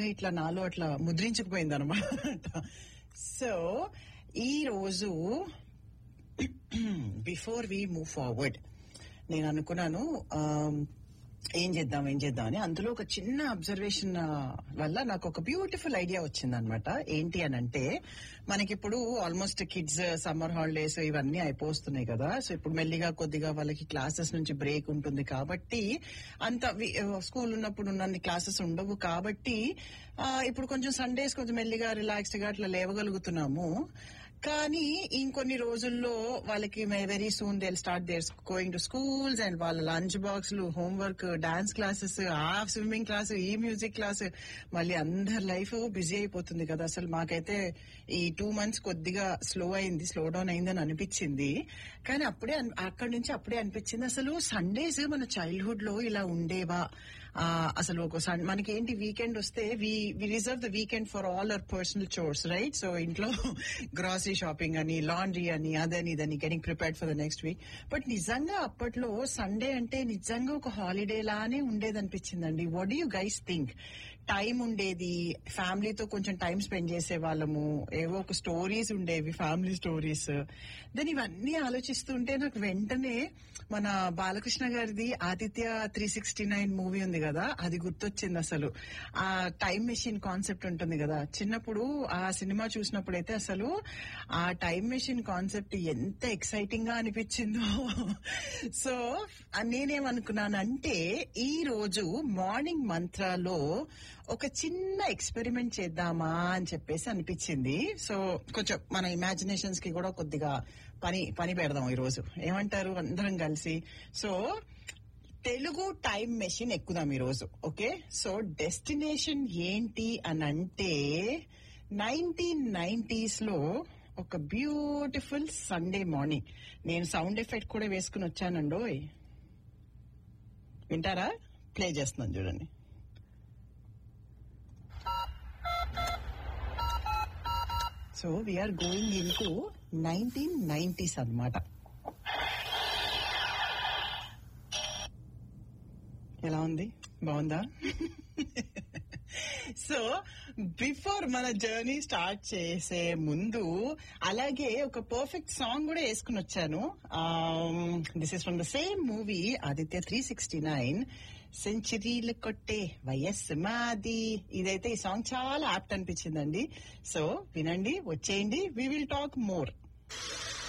ఇట్లా నాలో అట్లా ముద్రించుకుపోయింది అనమాట సో ఈ రోజు బిఫోర్ వి మూవ్ ఫార్వర్డ్ నేను అనుకున్నాను ఆమ్, ఏం చేద్దాం ఏం చేద్దాం అని అందులో ఒక చిన్న అబ్జర్వేషన్ వల్ల నాకు ఒక బ్యూటిఫుల్ ఐడియా వచ్చింది అనమాట ఏంటి అని అంటే మనకిప్పుడు ఆల్మోస్ట్ కిడ్స్ సమ్మర్ హాలిడేస్ ఇవన్నీ అయిపోతున్నాయి కదా సో ఇప్పుడు మెల్లిగా కొద్దిగా వాళ్ళకి క్లాసెస్ నుంచి బ్రేక్ ఉంటుంది కాబట్టి అంత స్కూల్ ఉన్నప్పుడు ఉన్నన్ని క్లాసెస్ ఉండవు కాబట్టి ఆ, ఇప్పుడు కొంచెం సండేస్ కొంచెం మెల్లిగా రిలాక్స్డ్ గా అట్లా లేవగలుగుతున్నాము కానీ ఇంకొన్ని రోజుల్లో వాళ్ళకి very soon they start there going to schools and వాళ్ళ లంచ్ బాక్స్లు హోంవర్క్ డాన్స్ క్లాసెస్ ఆ స్విమ్మింగ్ క్లాస్ ఈ మ్యూజిక్ క్లాస్ మళ్ళీ అందరి లైఫ్ బిజీ అయిపోతుంది కదా అసలు మాకైతే ఈ టూ మంత్స్ కొద్దిగా స్లో అయింది స్లో డౌన్ అయిందని అనిపించింది కానీ అప్పుడే అన్- అక్కడి నుంచి అప్పుడే అనిపించింది అసలు సండేస్ మన చైల్డ్హుడ్ లో ఇలా ఉండేవా ఆ, అసలు ఒక సన్ మనకి ఏంటి వీకెండ్ వస్తే we reserve the weekend for all our personal chores right so ఇంట్లో గ్రాసరీ షాపింగ్ అని లాండ్రీ అని అదని ఇదని getting prepared for the next week but నిజంగా అప్పట్లో సండే అంటే నిజంగా ఒక హాలిడే లానే ఉండేది అనిపించిందండి what do you guys think time ఉండేది ఫ్యామిలీతో కొంచెం టైం స్పెండ్ చేసే వాళ్ళము ఏవో ఒక స్టోరీస్ ఉండేవి ఫ్యామిలీ స్టోరీస్ దెన్ ఇవన్నీ ఆలోచిస్తుంటే నాకు వెంటనే మన బాలకృష్ణ గారిది Aditya three sixty nine movie ఉంది కదా అది గుర్తొచ్చింది అసలు ఆ టైం మెషిన్ కాన్సెప్ట్ ఉంటుంది కదా చిన్నప్పుడు ఆ సినిమా చూసినప్పుడు అయితే అసలు ఆ టైం మెషిన్ కాన్సెప్ట్ ఎంత ఎక్సైటింగ్ గా అనిపించిందో సో నేనేమనుకున్నానంటే ఈ రోజు మార్నింగ్ మంత్రాలో ఒక చిన్న ఎక్స్పెరిమెంట్ చేద్దామా అని చెప్పేసి అనిపించింది సో కొంచెం మన ఇమాజినేషన్స్ కి కూడా కొద్దిగా పని పని పెడదాం ఈ రోజు ఏమంటారు అందరం కలిసి సో తెలుగు టైం మెషిన్ ఎక్కుదాం ఈ రోజు ఓకే సో డెస్టినేషన్ ఏంటి అని అంటే నైన్టీన్ నైన్టీస్ లో ఒక బ్యూటిఫుల్ సండే మార్నింగ్ నేను సౌండ్ ఎఫెక్ట్ కూడా వేసుకుని వచ్చానండోయ్ వింటారా ప్లే చేస్తున్నాను చూడండి so we are going into nineteen nineties అనమాట ఎలా ఉంది బాగుందా సో బిఫోర్ మన జర్నీ స్టార్ట్ చేసే ముందు అలాగే ఒక పర్ఫెక్ట్ సాంగ్ కూడా వేసుకుని వచ్చాను this is from the same movie Aditya three sixty nine సెంచరీలు కొట్టే వయస్సు మాది ఇదైతే ఈ సాంగ్ చాలా యాప్ట్ అనిపించిందండి సో వినండి వచ్చేయండి వి విల్ టాక్ మోర్